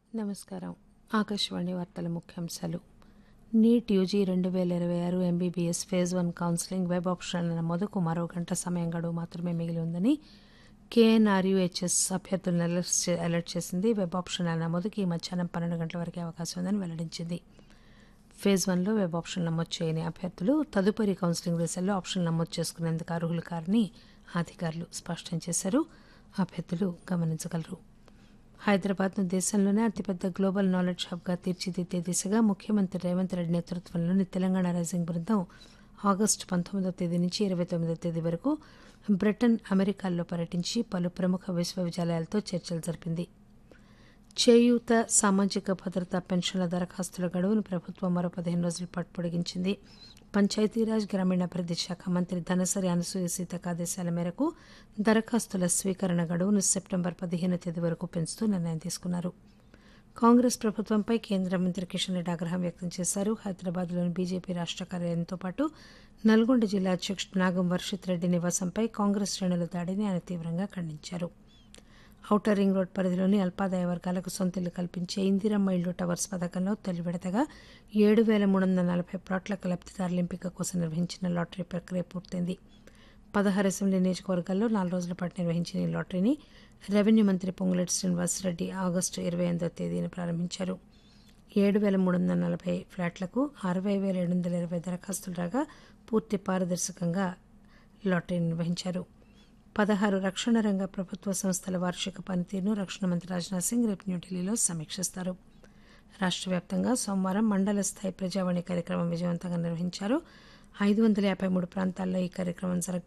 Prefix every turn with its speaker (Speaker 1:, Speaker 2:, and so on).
Speaker 1: నమస్కారం ఆకాశవాణి వార్తల ముఖ్యాంశాలు నీట్ యూజీ రెండు వేల ఇరవై ఆరు MBBS phase one counselling web ఆప్షన్ల నమోదుకు మరో గంట సమయం గడువు మాత్రమే మిగిలి ఉందని కేఎన్ఆర్యుహెచ్ఎస్ అభ్యర్థులను అలర్ట్ చే- అలర్ట్ చేసింది వెబ్ ఆప్షన్ల నమోదుకి ఈ మధ్యాహ్నం పన్నెండు గంటల వరకే అవకాశం ఉందని వెల్లడించింది ఫేజ్ వన్లో వెబ్ ఆప్షన్ నమోదు చేయని అభ్యర్థులు తదుపరి కౌన్సిలింగ్ దశల్లో ఆప్షన్ నమోదు చేసుకునేందుకు అర్హులు కారని అధికారులు స్పష్టం చేశారు అభ్యర్థులు గమనించగలరు హైదరాబాద్ను దేశంలోనే అతిపెద్ద గ్లోబల్ నాలెడ్జ్ హబ్గా తీర్చిదిద్దే దిశగా ముఖ్యమంత్రి రేవంత్ రెడ్డి నేతృత్వంలోని తెలంగాణ రైజింగ్ బృందం ఆగస్టు పంతొమ్మిదవ తేదీ నుంచి ఇరవై తొమ్మిదవ తేదీ వరకు బ్రిటన్ అమెరికాల్లో పర్యటించి పలు ప్రముఖ విశ్వవిద్యాలయాలతో చర్చలు జరిపింది చేయూత సామాజిక భద్రత పెన్షన్ల దరఖాస్తుల గడువును ప్రభుత్వం మరో పదిహేను రోజుల పాటు పొడిగించింది పంచాయతీరాజ్ గ్రామీణాభివృద్ధి శాఖ మంత్రి ధనసరి అనసూయ సీతక ఆదేశాల మేరకు దరఖాస్తుల స్వీకరణ గడువును సెప్టెంబర్ పదిహేను తేదీ వరకు పెంచుతూ నిర్ణయం తీసుకున్నారు కాంగ్రెస్ ప్రభుత్వంపై కేంద్ర మంత్రి కిషన్ రెడ్డి ఆగ్రహం వ్యక్తం చేశారు హైదరాబాద్లోని బీజేపీ రాష్ట్ర కార్యాలయంతో పాటు నల్గొండ జిల్లా అధ్యక్షుడు నాగం వర్షిత్ రెడ్డి నివాసంపై కాంగ్రెస్ శ్రేణుల దాడిని ఆయన తీవ్రంగా ఖండించారు ఔటర్ రింగ్ రోడ్ పరిధిలోని అల్పాదాయ వర్గాలకు సొంత ఇల్లు కల్పించే ఇందిరమ్మ ఇల్లు టవర్స్ పథకంలో తొలి విడతగా ఏడు వేల మూడు వందల నలభై ప్లాట్ల లబ్దిదారుల ఎంపిక కోసం నిర్వహించిన లాటరీ ప్రక్రియ పూర్తయింది పదహారు అసెంబ్లీ నియోజకవర్గాల్లో నాలుగు రోజుల పాటు నిర్వహించిన ఈ లాటరీని రెవెన్యూ మంత్రి పొంగులేటి శ్రీనివాసరెడ్డి ఆగస్టు ఇరవై ఎనిమిదో తేదీన ప్రారంభించారు ఏడు వేల మూడు వందల నలభై ఫ్లాట్లకు అరవై వేల ఏడు వందల ఇరవై దరఖాస్తులు రాగా పూర్తి పారదర్శకంగా లాటరీ నిర్వహించారు పదహారు రక్షణ రంగ ప్రభుత్వ సంస్థల వార్షిక పనితీరును రక్షణ మంత్రి రాజ్నాథ్ సింగ్ రేపు న్యూఢిల్లీలో సమీక్షిస్తారు రాష్ట్ర వ్యాప్తంగా సోమవారం మండల స్థాయి ప్రజావాణి కార్యక్రమం విజయవంతంగా నిర్వహించారు ఐదు వందల యాభై మూడు ప్రాంతాల్లో ఈ కార్యక్రమం జరగ